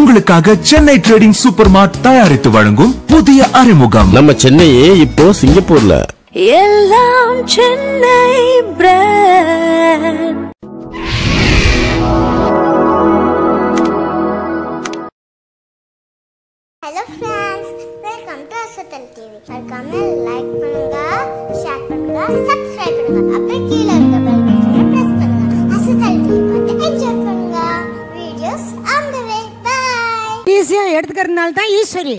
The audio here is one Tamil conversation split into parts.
உங்களுக்காக சென்னை ட்ரேடிங் சூப்பர் மார்ட் தயாரித்து வழங்கும் புதிய அறிமுகம் நம்ம சென்னையே இப்போ சிங்கப்பூர்ல எல்லாம் Chennai brand hello friends welcome to Asathal TV மறக்காம லைக் பண்ணுங்க ஷேர் பண்ணுங்க சப்ஸ்கிரைப் பண்ணுங்க அப்படியே கீழே இருக்க பெல் பட்டனை பிரஸ் பண்ணுங்க அசத்தல் டிவி பார்த்து என்ஜாய் பண்ணுங்க videos on the way by ஈஸியா எடுத்துக்கிறதுனால தான் ஈஸ்வரி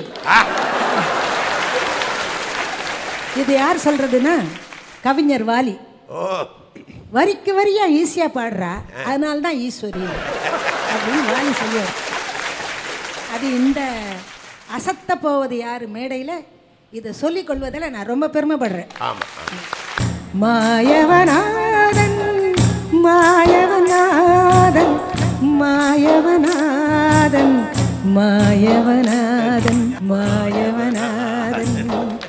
இது யார் சொல்றதுன்னா கவிஞர் வாலி வரிக்கு வரியா ஈஸியா பாடுறா அதனால தான் ஈஸ்வரி அப்படின்னு வாலி சொல்லுவார் அது இந்த அசத்த போவது யார் மேடையில் இதை சொல்லிக் கொள்வதில் நான் ரொம்ப பெருமைப்படுறேன் மாயவனாதன் மாயவனாதன் மாயவனாதன் மாயவனாதன் மாயவனாதன்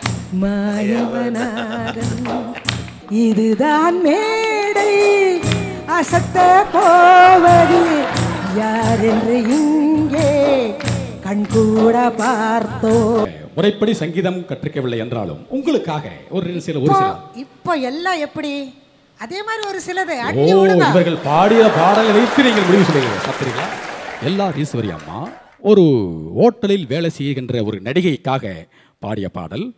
மாயவனாதன் இதுதான் மேடை அசத்த போவது யார் என்று இங்கே கண்கூட பார்த்தோ முறைப்படி சங்கீதம் கற்றுக்கவில்லை என்றாலும் உங்களுக்காக ஒரு சில ஒரு இப்போ சில இப்போ எல்லாம் எப்படி அதே மாதிரி ஒரு சிலது ஓ அடி விடுங்க இவர்கள் பாடிய பாடலை வைத்து நீங்கள் முடிவு சொல்லுங்கள் பார்த்துறீங்களா எல்லா ஈஸ்வரி அம்மா ஒரு ஹோட்டலில் வேலை செய்கின்ற ஒரு நடிகைக்காக பாடிய பாடல்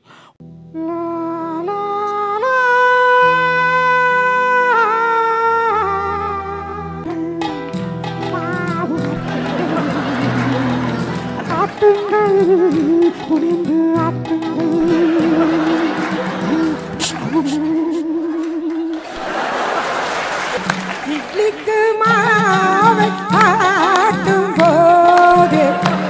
இட்லிக்கு மாவை ஆட்டும் போது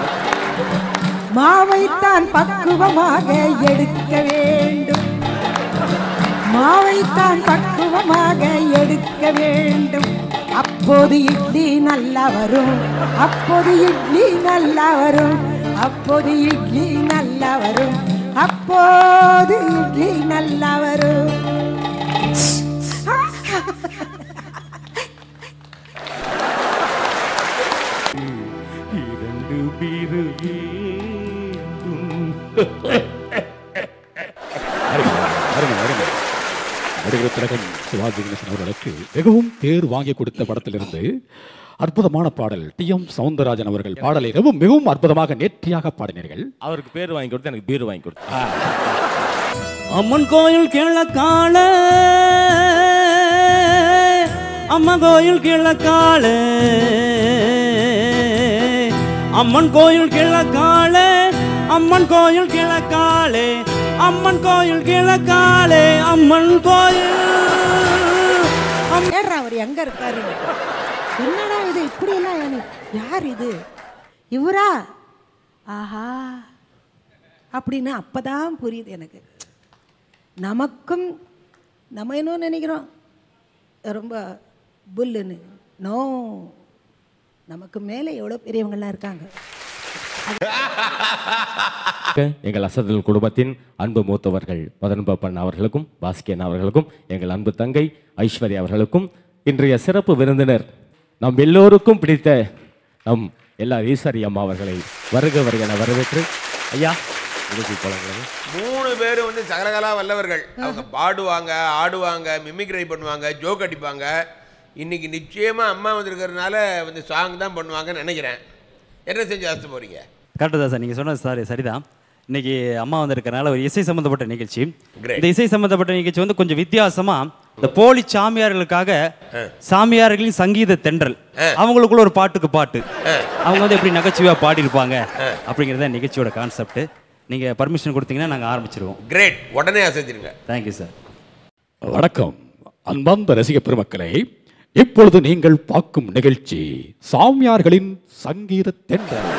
மாவைத்தான் பக்குவமாக எடுக்க வேண்டும் மாவைத்தான் பக்குவமாக எடுக்க வேண்டும் அப்போது இட்லி நல்லா வரும் அப்போது இட்லி நல்லா வரும் அப்போது இட்லி நல்லா வரும் அப்போது இட்லி நல்லா வரும் இரண்டு பீரு நடிகர் திலகம் சிவாஜி கணேசன் அவர்களுக்கு மிகவும் பேர் வாங்கி கொடுத்த படத்திலிருந்து அற்புதமான பாடல் டி எம் சவுந்தரராஜன் அவர்கள் பாடலை ரொம்ப மிகவும் அற்புதமாக நேர்த்தியாக பாடினீர்கள் அவருக்கு பேர் வாங்கி கொடுத்து எனக்கு பீர் வாங்கி கொடுத்து அம்மன் கோயில் கிழக்கால அம்மன் கோயில் கிழக்கால அம்மன் கோயில் கிழக்கால அம்மன் கோயில் கிழக்காலே அம்மன் கோயில் கிழக்காலே அம்மன் கோயில் ஏறா அவர் எங்க இருக்காரு என்னடா இது இப்படி எல்லாம் எனக்கு- யார் இது இவரா ஆஹா அப்படின்னு அப்பதான் புரியுது எனக்கு நமக்கும் நம்ம என்ன நினைக்கிறோம் ரொம்ப புல்லுன்னு நோ நமக்கு மேலே எவ்வளோ பெரியவங்கெல்லாம் இருக்காங்க எங்கள் அசதல் குடும்பத்தின் அன்பு மூத்தவர்கள் மதன் பப்பன் அவர்களுக்கும் பாஸ்கியன் அவர்களுக்கும் எங்கள் அன்பு தங்கை ஐஸ்வர்யா அவர்களுக்கும் இன்றைய சிறப்பு விருந்தினர் நம் எல்லோருக்கும் பிடித்த நம் எல்லா ஈஸ்வரி அம்மா அவர்களை வருக வருக என வரவேற்று ஐயா நிகழ்ச்சி போலங்களே மூணு பேரும் வந்து சகலகலா வல்லவர்கள் அவங்க பாடுவாங்க ஆடுவாங்க மிமிக்ரை பண்ணுவாங்க ஜோக் அடிப்பாங்க இன்னைக்கு நிச்சயமா அம்மா வந்திருக்கிறதுனால வந்து சாங் தான் பண்ணுவாங்கன்னு நினைக்கிறேன் என்ன செஞ்சு ஆசை போறீங்க கரெக்டு தான் சார் நீங்கள் சொன்னது சாரி சரிதான் இன்னைக்கு அம்மா வந்திருக்கறனால ஒரு இசை சம்மந்தப்பட்ட நிகழ்ச்சி Great. இந்த இசை சம்மந்தப்பட்ட நிகழ்ச்சி வந்து கொஞ்சம் வித்தியாசமா இந்த போலி சாமியார்களுக்காக சாமியார்களின் சங்கீத தென்றல் அவங்களுக்குள்ள ஒரு பாட்டுக்கு பாட்டு அவங்க வந்து எப்படி நகைச்சுவையா பாடியிருப்பாங்க அப்படிங்கிறத நிகழ்ச்சியோட கான்செப்ட் நீங்க பர்மிஷன் கொடுத்தீங்கன்னா நாங்க ஆரம்பிச்சிருவோம் கிரேட் உடனே அசைச்சிருங்க தேங்க்யூ சார் வணக்கம் அன்பார்ந்த ரசிக பெருமக்களே இப்பொழுது நீங்கள் பார்க்கும் நிகழ்ச்சி சாமியார்களின் சங்கீத தென்றல்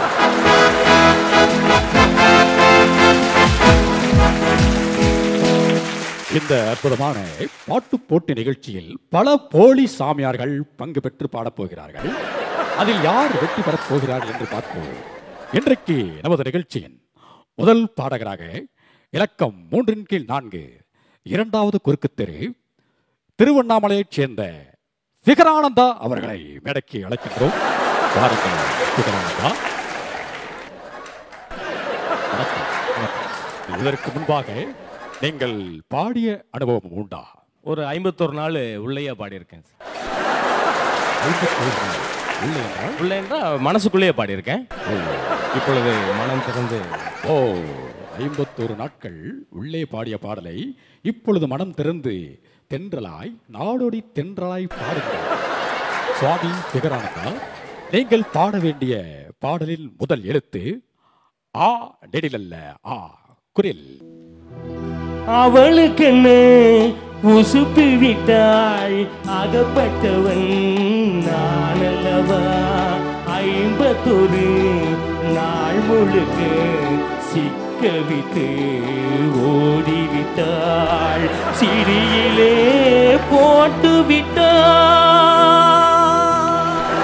இந்த அற்புதமான பாட்டு போட்டி நிகழ்ச்சியில் பல போலி சாமியார்கள் பங்கு பெற்று பாடப் போகிறார்கள் அதில் யார் வெற்றி பெறப் போகிறார் என்று பார்ப்போம் இன்றைக்கு நமது நிகழ்ச்சியின் முதல் பாடகராக இலக்கம் மூன்றின் கீழ் நான்கு இரண்டாவது குறுக்கு தெரு திருவண்ணாமலையைச் சேர்ந்த சிகரானந்தா அவர்களை மேடைக்கு அழைக்கின்றோம் வாருங்கள் சிகரானந்தா இதற்கு முன்பாக நீங்கள் பாடிய அனுபவம் உண்டா ஒரு ஐம்பத்தொரு நாள் உள்ளேயே பாடியிருக்கேன் ஐம்பத்தோரு நாள். உள்ளே என்றால் உள்ளே என்றால் மனசுக்குள்ளேயே பாடியிருக்கேன் இப்பொழுது மனம் திறந்து ஓ ஐம்பத்தோரு நாட்கள் உள்ளே பாடிய பாடலை இப்பொழுது மனம் திறந்து தென்றலாய் நாடோடி தென்றலாய் பாடுங்கள் சுவாமி திகரானந்தா நீங்கள் பாட வேண்டிய பாடலின் முதல் எழுத்து ஆ நெடிலல்ல ஆ குரில் அவளுக்கென்னு உசுப்பி விட்டாள் அகப்பட்டவன் நானல்லவா ஐம்பத்தொரு நாள் முழுக்க சிக்க விட்டு ஓடிவிட்டாள் சிறியிலே போட்டு விட்டாள்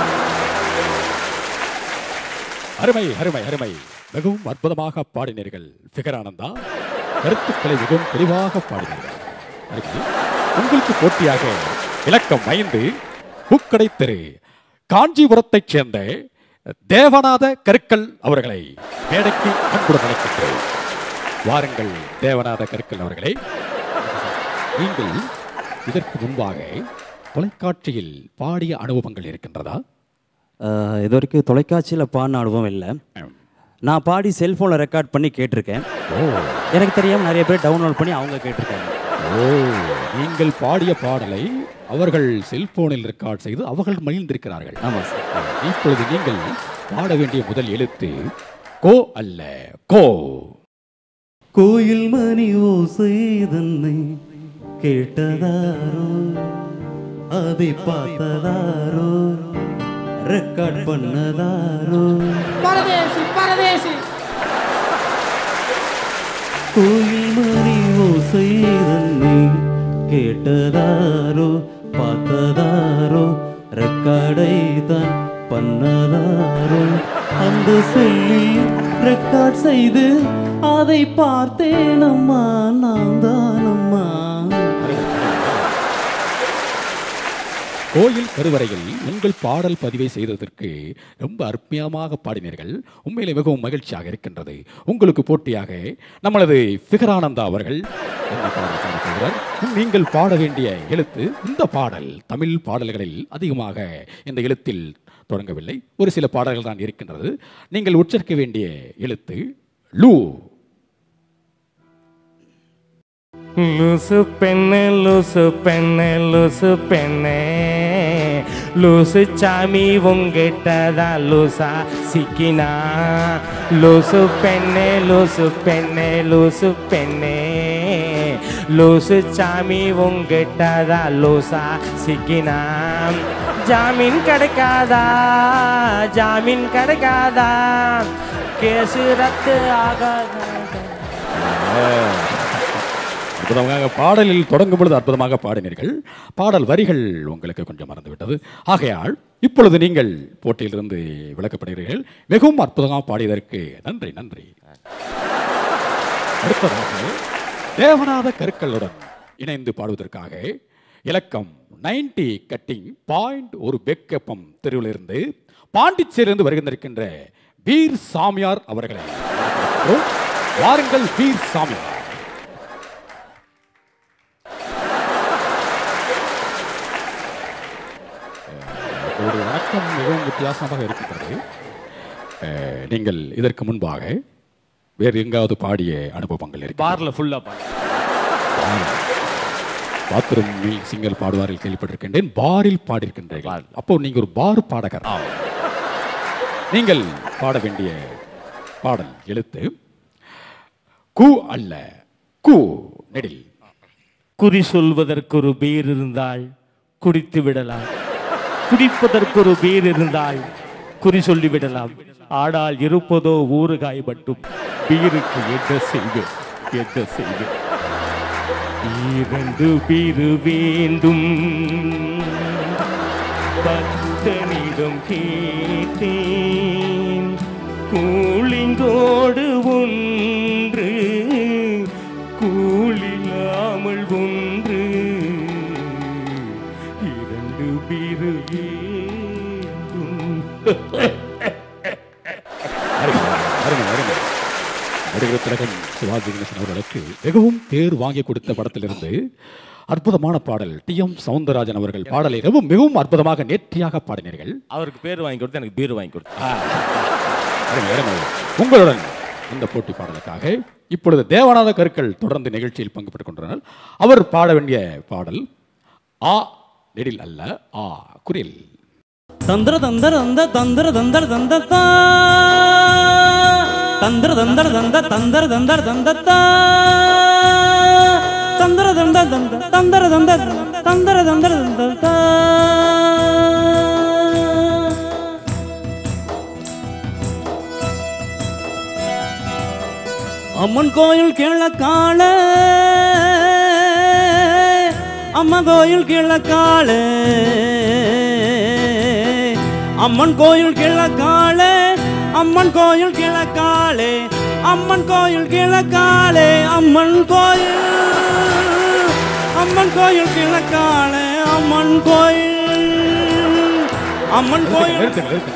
அருமை அருமை அருமை மிகவும் அற்புதமாக பாடினீர்கள் ஃபிகரானந்தா கருத்துக்களை மிகவும் தெளிவாக பாடினீர்கள் அருமை. உங்களுக்கு போட்டியாக இலக்கம் ஐந்து பூக்கடை தெரு காஞ்சிபுரத்தைச் சேர்ந்த தேவநாத கருக்கள் அவர்களை மேடைக்கு அன்புடன் அழைக்கின்றோம் வாருங்கள் தேவநாத கருக்கள் அவர்களே நீங்கள் இதற்கு முன்பாக தொலைக்காட்சியில் பாடிய அனுபவங்கள் இருக்கின்றதா ஆஹ், இது வரைக்கும் தொலைக்காட்சியில் பாடின அனுபவம் இல்லை நான் பாடி செல்ஃபோனில் ரெக்கார்ட் பண்ணி கேட்டிருக்கேன் எனக்கு தெரியாமல் நிறைய பேர் டவுன்லோட் பண்ணி அவங்க கேட்டிருக்காங்க ஓ நீங்கள் பாடிய பாடலை அவர்கள் செல்போனில் ரெக்கார்ட் செய்து அவர்கள் மகிழ்ந்திருக்கிறார்கள் ஆமாம் சார் இப்பொழுது நீங்கள் பாட வேண்டிய முதல் எழுத்து கோ அல்ல கோ கோயில் மணி ஓசை தன்னை கேட்டதாரோ அதை பார்த்ததாரோ ரெக்கார்ட் பண்ணதாரோ பரதேசி பரதேசி கோயில் மணி ஓசை தன்னை கேட்டதாரோ பார்த்ததாரோ ரெக்கார்டை தான் பண்ணதாரோ அந்த செல்லில் ரெக்கார்ட் செய்து அதை பார்த்தேனம்மா நான் தானம்மா கோயில் கருவறையில் உங்கள் பாடல் பதிவை செய்ததற்கு ரொம்ப அற்புதமாக பாடினீர்கள் உண்மையிலே மிகவும் மகிழ்ச்சியாக இருக்கின்றது உங்களுக்கு போட்டியாக நம்மளது ஃபிகரானந்தா அவர்கள் என்ன பாடல் பாடப் போகிறார் நீங்கள் பாட வேண்டிய எழுத்து இந்த பாடல் தமிழ் பாடல்களில் அதிகமாக இந்த எழுத்தில் தொடங்கவில்லை ஒரு சில பாடல்கள் தான் இருக்கின்றது நீங்கள் உச்சரிக்க வேண்டிய எழுத்து லூ லூசு பெண்ணு லூசு பெண்ணு லூசு பெண்ணே லூசு சாமி உங்கிட்டதான் லூசா சிக்கினா லூசு பெண்ணே லூசு பெண்ணே லூசு பெண்ணே லூசு சாமி உங்கிட்டதான் லூசா சிக்கினா ஜாமீன் கிடைக்காதா ஜாமீன் கிடைக்காதா கேசு ரத்து ஆகாதா அற்புதமாக பாடலில் தொடங்கும் பொழுது அற்புதமாக பாடினீர்கள் பாடல் வரிகள் உங்களுக்கு கொஞ்சம் மறந்துவிட்டது ஆகையால் இப்பொழுது நீங்கள் போட்டியிலிருந்து விளக்கப்படுகிறீர்கள் மிகவும் அற்புதமாக பாடியதற்கு நன்றி நன்றி அடுத்ததாக தேவநாத கருக்களுடன் இணைந்து பாடுவதற்காக இலக்கம் 90 கட்டிங் பாயிண்ட் ஒரு பெக்கப்பம் தெருவிலிருந்து பாண்டிச்சேரியிலிருந்து வருகின்றிருக்கின்ற வீர் சாமியார் அவர்களை அழைக்கிறோம். வாருங்கள் வீர் சாமியார் உங்களுடைய வணக்கம் மிகவும் வித்தியாசமாக இருக்கின்றது அஹ், நீங்கள் இதற்கு முன்பாக வேறு எங்காவது பாடிய அனுபவங்கள் இருக்கு பாரில் ஃபுல்லாக பாடி பாத்ரூம் சிங்கல் பாடுவாரில் கேள்விப்பட்டிருக்கின்றேன் பாரில் பாடியிருக்கின்றீர்கள் அப்போ நீங்க ஒரு பார் பாடகர் நீங்கள் பாட வேண்டிய பாடல் எழுத்து கு அல்ல கு நெடில் குறி சொல்வதற்கு ஒரு பேர் இருந்தால் குடித்து விடலாம் குடிப்பதற்கு ஒரு பேர் இருந்தால் குறி சொல்லி விடலாம் ஆனால் இருப்பதோ ஊறுகாய் மட்டும் பீருக்கு என்ன செய்வேன் என்ன செய்வேன் இரண்டு பேரு வேண்டும் பக்தனிடம் கேட்டேன் கூலிங்கோடு ஒன்று கூலில்லாமல் ஒன்று இரண்டு பேரு வேண்டும் அருமை அருமை அருமை நடிகர் திலகம் சிவாஜி கணேசன் அவர்களுக்கு மிகவும் பேர் வாங்கி கொடுத்த படத்திலிருந்து அற்புதமான பாடல் டி எம் சவுந்தரராஜன் அவர்கள் பாடலை ரொம்ப மிகவும் அற்புதமாக நேர்த்தியாக பாடினீர்கள் அவருக்கு பேர் வாங்கி கொடுத்து எனக்கு பீர் வாங்கி கொடுத்து அருமை, அருமை. உங்களுடன் இந்த போட்டி பாடலுக்காக இப்பொழுது தேவநாத கருக்கள் தொடர்ந்து நிகழ்ச்சியில் பங்கு பெற்றுக் கொண்டனர் அவர் பாட வேண்டிய பாடல் ஆ நெடில் அல்ல ஆ குரில் தந்திர தந்தர தந்த தந்திர தந்தர தந்த தா தந்திர தந்தர தந்த தந்திர தந்தர தந்த தா தந்திர தந்த தந்த தந்திர தந்த தந்திர தந்தர தந்த தா அம்மன் கோயில் கிழக்கால அம்மா கோயில் கிழக்கால அம்மன் கோயில் கிழக்காலே அம்மன் கோயில் கிழக்காலே அம்மன் கோயில் கிழக்காலே அம்மன் கோயில் அம்மன் கோயில் கிழக்காலே அம்மன் கோயில் அம்மன் கோயில் நிறுத்துங்க, நிறுத்துங்க.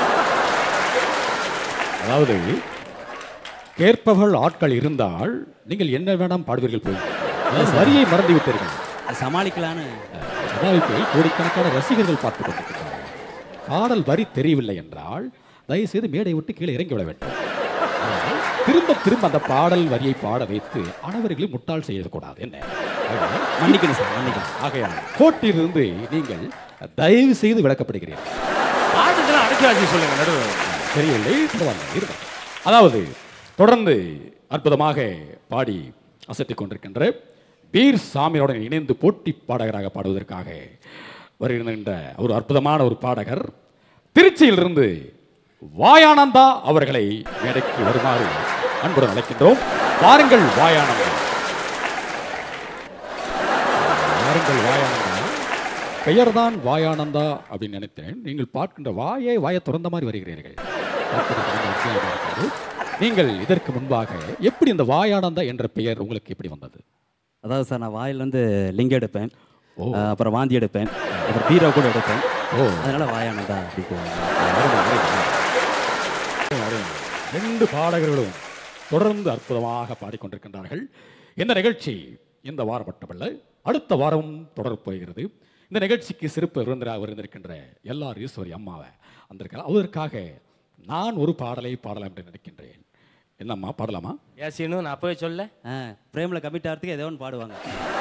அதாவது கேட்பவர்கள் ஆட்கள் இருந்தால் நீங்கள் என்ன வேண்டாம் பாடுவீர்கள் போய் அதாவது வரியை மறந்து விட்டீர்கள் சமாளிக்கலான்னு சமாளிப்பில் கோடிக்கணக்கான ரசிகர்கள் பார்த்துக் கொண்டிருக்கிறார்கள் பாடல் வரி தெரியவில்லை என்றால் தயவுசெய்து மேடை விட்டு கீழே இறங்கி விட வேண்டும் ஆனால் திரும்ப திரும்ப அந்த பாடல் வரியை பாட வைத்து அனைவர்களை முட்டாள் செய்யக்கூடாது என்ன ஆகையால் மன்னிக்கணும் சார் மன்னிக்கணும் ஆகையால் கோட்டிலிருந்து நீங்கள் தயவு செய்து விளக்கப்படுகிறீர்கள் பாட்டுக்கெல்லாம் அடக்கி வாசி சொல்லுங்க நடுவர் தெரியவில்லை பரவாயில்லை இருக்கட்டும். அதாவது தொடர்ந்து அற்புதமாக பாடி அசத்திக் கொண்டிருக்கின்ற பீர் சாமியுடன் இணைந்து போட்டி பாடகராக பாடுவதற்காக வருகின்ற ஒரு அற்புதமான ஒரு பாடகர் திருச்சியிலிருந்து வாயானந்தா அவர்களை மேடைக்கு வருமாறு அன்புடன் அழைக்கின்றோம் வாருங்கள் வாயானந்தா வாருங்கள் வாயானந்தா பெயர்தான் வாயானந்தா அப்படின்னு நினைத்தேன் நீங்கள் பார்க்கின்ற வாயை வாயை திறந்த மாதிரி வருகிறீர்கள் பார்ப்பதற்கு ரொம்ப அற்புதமாக இருக்கிறது. நீங்கள் இதற்கு முன்பாக எப்படி இந்த வாயானந்தா என்ற பெயர் உங்களுக்கு எப்படி வந்தது அதாவது சார் நான் வாயிலேருந்து லிங்கம் எடுப்பேன் ஓ. அஹ் அப்புறம் வாந்தி எடுப்பேன் அப்புறம் பீரோ கூட எடுப்பேன் ஓ அதனால வாயானதா அப்படின்ட்டு அருமை, அருமை. அருமை, அருமை. ரெண்டு பாடகர்களும் தொடர்ந்து அற்புதமாக பாடிக்கொண்டிருக்கின்றார்கள் இந்த நிகழ்ச்சி இந்த வாரம் மட்டுமல்ல அடுத்த வாரமும் தொடரப் போகிறது இந்த நிகழ்ச்சிக்கு சிறப்பு விருந்தினராக விருந்திருக்கின்ற எல்லார் ஈஸ்வரி அம்மாவை வந்திருக்கிறார் அவருக்காக நான் ஒரு பாடலை பாடலாம் என்று நினைக்கின்றேன் என்னம்மா பாடலாமா ஏசினும் நான் அப்பவே சொல்ல ஆ பிரேமில் கமிட் ஆகிறதுக்கு ஏதோ ஒன்று பாடுவாங்க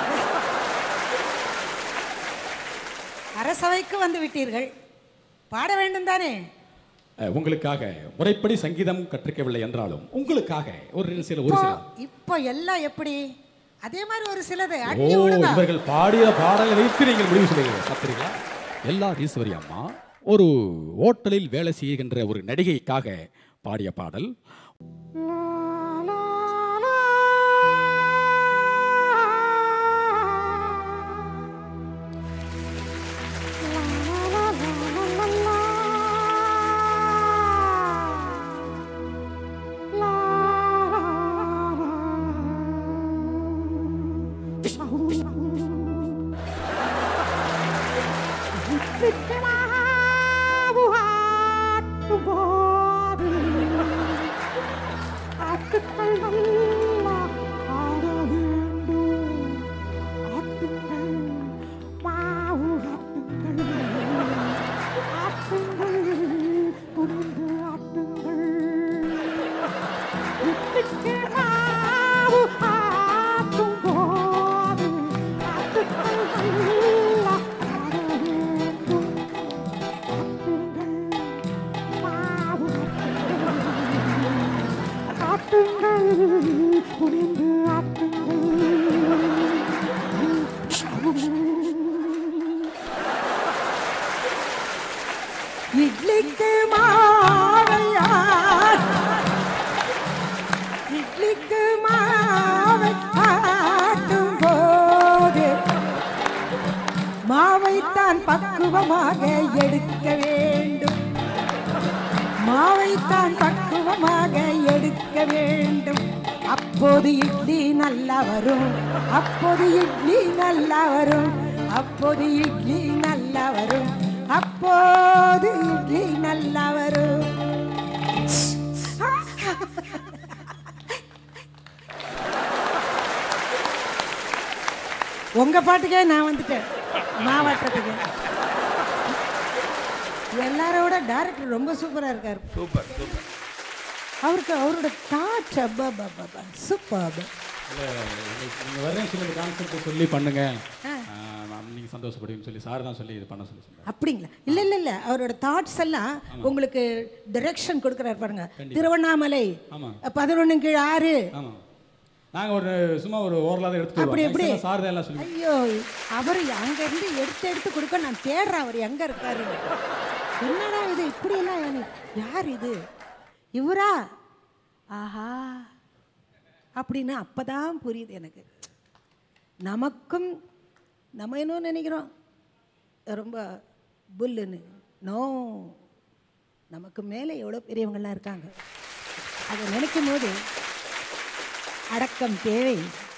அரசவைக்கு வந்து விட்டீர்கள் பாட வேண்டும் தானே அஹ், உங்களுக்காக முறைப்படி சங்கீதம் கற்றுக்கவில்லை என்றாலும் உங்களுக்காக ஒரு சில ஒரு இப்போ சில இப்போ எல்லாம் எப்படி அதே மாதிரி ஒரு சிலது ஓ அடி விடுதா இவர்கள் பாடிய பாடலை வைத்து நீங்கள் முடிவு செய்கிறீர்கள் பார்க்கிறீங்களா எல்லா ஈஸ்வரி அம்மா ஒரு ஓட்டலில் வேலை செய்கின்ற ஒரு நடிகைக்காக பாடிய பாடல் இட்லிக்கு மாவையார் இட்லிக்கு மாவை ஆட்டும் போது மாவைத்தான் பக்குவமாக எடுக்க வேண்டும் மாவைத்தான் பக்குவமாக எடுக்க வேண்டும் அப்போது இட்லி நல்லா வரும் அப்போது இட்லி நல்லா வரும் அப்போது இட்லி நல்லா வரும் அப்போது இட்லி நல்லா வரும் உங்க பாட்டுக்கே நான் வந்துட்டேன் மாவட்டத்துக்கு எல்லாரோட டேரக்டர் ரொம்ப சூப்பரா இருக்காரு சூப்பர் சூப்பர் அவருக்கு அவரோட தாட் அப்பா பாபா சூப்பர் நீங்கள் வரேன் சொல்லி இந்த கான்செப்ட் சொல்லி பண்ணுங்க நீங்கள் சந்தோஷப்படுவீங்கன்னு சொல்லி சார் தான் சொல்லி இது பண்ண சொல்லி சொன்னார் அப்படிங்களா இல்ல இல்ல இல்ல அவரோட தாட்ஸ் எல்லாம் உங்களுக்கு டைரக்ஷன் கொடுக்குறாரு பாருங்க திருவண்ணாமலை ஆமாம் பதினொன்னு கீழ் ஆறு ஆமாம் நாங்கள் ஒரு சும்மா ஒரு ஓரலாக தான் எடுத்து அப்படி எப்படி வருவோம் சார் தான் எல்லாம் சொல்லி ஐயோ அவர் அங்க இருந்து எடுத்து எடுத்து கொடுக்க நான் தேடுறேன் அவர் எங்க இருக்காரு என்னடா இது இப்படி எல்லாம் எனக்கு- யார் இது இவரா ஆஹா அப்படின்னு அப்பதான் புரியுது எனக்கு நமக்கும் நம்ம என்ன நினைக்கிறோம் ரொம்ப புல்லுன்னு நோ நமக்கு மேலே எவ்வளோ பெரியவங்கெல்லாம் இருக்காங்க அதை நினைக்கும் போது அடக்கம் தேவை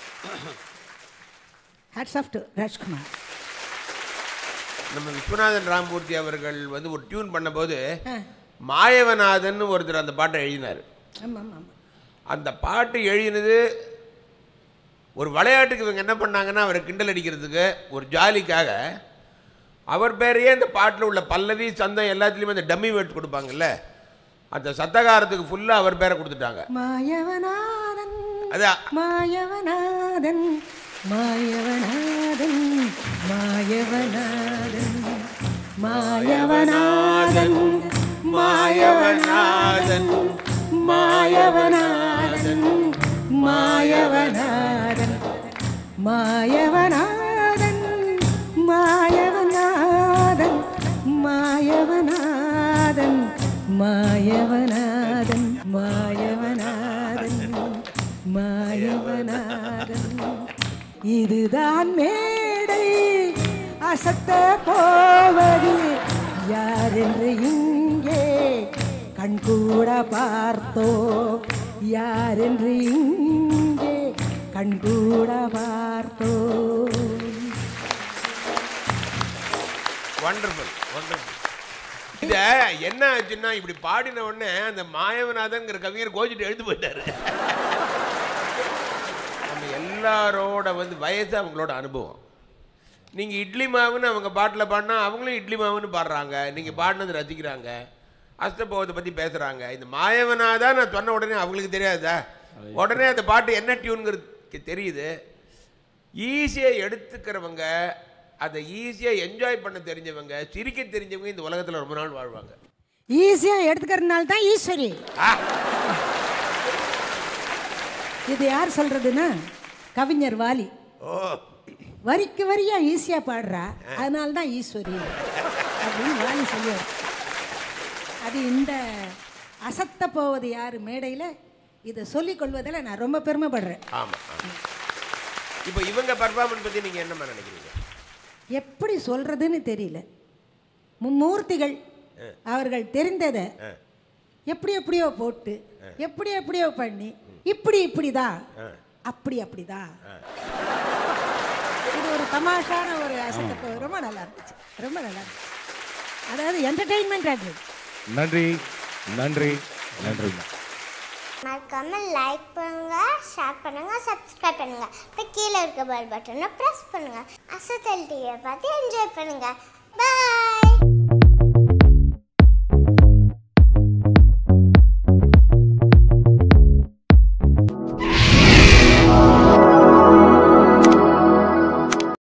ஹேட்ஸ் ஆஃப் டு ராஜ்குமார் நம்ம விஸ்வநாதன் ராமமூர்த்தி அவர்கள் வந்து ஒரு டியூன் பண்ணும்போது மாயவநாதன் ஒருத்தர் அந்த பாட்டை எழுதினார் ஆமாம் ஆமாம் ஆமாம் அந்த பாட்டு எழுதினது ஒரு விளையாட்டுக்கு இவங்க என்ன பண்ணாங்கன்னா அவரை கிண்டல் அடிக்கிறதுக்கு ஒரு ஜாலிக்காக அவர் பேரையே அந்த பாட்டில் உள்ள பல்லவி சந்தம் எல்லாத்துலேயுமே அந்த டம்மி வேர்ட்ஸ் கொடுப்பாங்கல்ல அந்த சத்தகாரத்துக்கு ஃபுல்லாக அவர் பேரை கொடுத்துட்டாங்க மாயவநாதன் அதான் மாயவநாதன் மாயவநாதன் மாயவநாதன் மாயவநாதன் மாயவநாதன் மாயவநாதன் மாயவநாதன் மாயவநாதன் மாயவநாதன் மாயவநாதன் மாயவநாதன் மாயவநாதன் மாயவநாதன் இதுதான் மேடை அசத்த போவது யார் என்று இங்கே கண்கூட பார்த்தோ யார் என்று இங்கே கண்கூட பார்த்தோ வண்டர்ஃபுல் வண்டர்ஃபுல் இத என்ன ஆச்சுன்னா இப்படி பாடின உடனே அந்த மாயவநாதன்ங்கிற கவிஞர் கோச்சிட்டு எழுந்து போயிட்டாரு நம்ம எல்லாரோட வந்து வயசு அவங்களோட அனுபவம் நீங்கள் இட்லி மாவுன்னு அவங்க பாட்டில் பாடினா அவங்களும் இட்லி மாவுன்னு பாடுறாங்க நீங்கள் பாடினது ரசிக்கிறாங்க அஸ்தபோகத்தை பற்றி பேசுகிறாங்க இந்த மாயவனாதா நான் சொன்ன உடனே அவங்களுக்கு தெரியாதா உடனே அந்த பாட்டு என்ன டியூனுங்கிறது தெரியுது ஈஸியாக எடுத்துக்கிறவங்க அதை ஈஸியாக என்ஜாய் பண்ண தெரிஞ்சவங்க சிரிக்க தெரிஞ்சவங்க இந்த உலகத்தில் ரொம்ப நாள் வாழ்வாங்க ஈஸியா எடுத்துக்கிறதுனால தான் ஈஸ்வரி இது யார் சொல்றதுன்னா கவிஞர் வாலி ஓ வரிக்கு வரியா ஈஸியா பாடுறா அதனால தான் ஈஸ்வரி அப்படின்னு வாலி சொல்லுவார் அது இந்த அசத்த போவது யாரு மேடையில் இதை சொல்லிக் கொள்வதில் நான் ரொம்ப பெருமைப்படுறேன் ஆமாம் ஆமாம் இப்போ இவங்க பர்ஃபார்மன்ஸ் பற்றி நீங்கள் என்னம்மா நினைக்கிறீங்க எப்படி சொல்றதுன்னு தெரியல மும்மூர்த்திகள் அவர்கள் தெரிந்ததை எப்படி எப்படியோ போட்டு எப்படி எப்படியோ பண்ணி இப்படி இப்படிதான் அப்படி அப்படிதான் இது ஒரு தமாஷான ஒரு அசத்தப்போ ரொம்ப நல்லா இருந்துச்சு ரொம்ப நல்லா இருந்துச்சு அதாவது என்டர்டெயின்மெண்ட் ஆகுது நன்றி நன்றி நன்றி மறக்காம லைக் பண்ணுங்க ஷேர் பண்ணுங்க சப்ஸ்கிரைப் பண்ணுங்க இப்போ கீழே இருக்க பெல் பட்டனை ப்ரெஸ் பண்ணுங்க அசத்தல் டிவியை பார்த்து என்ஜாய் பண்ணுங்க பாய்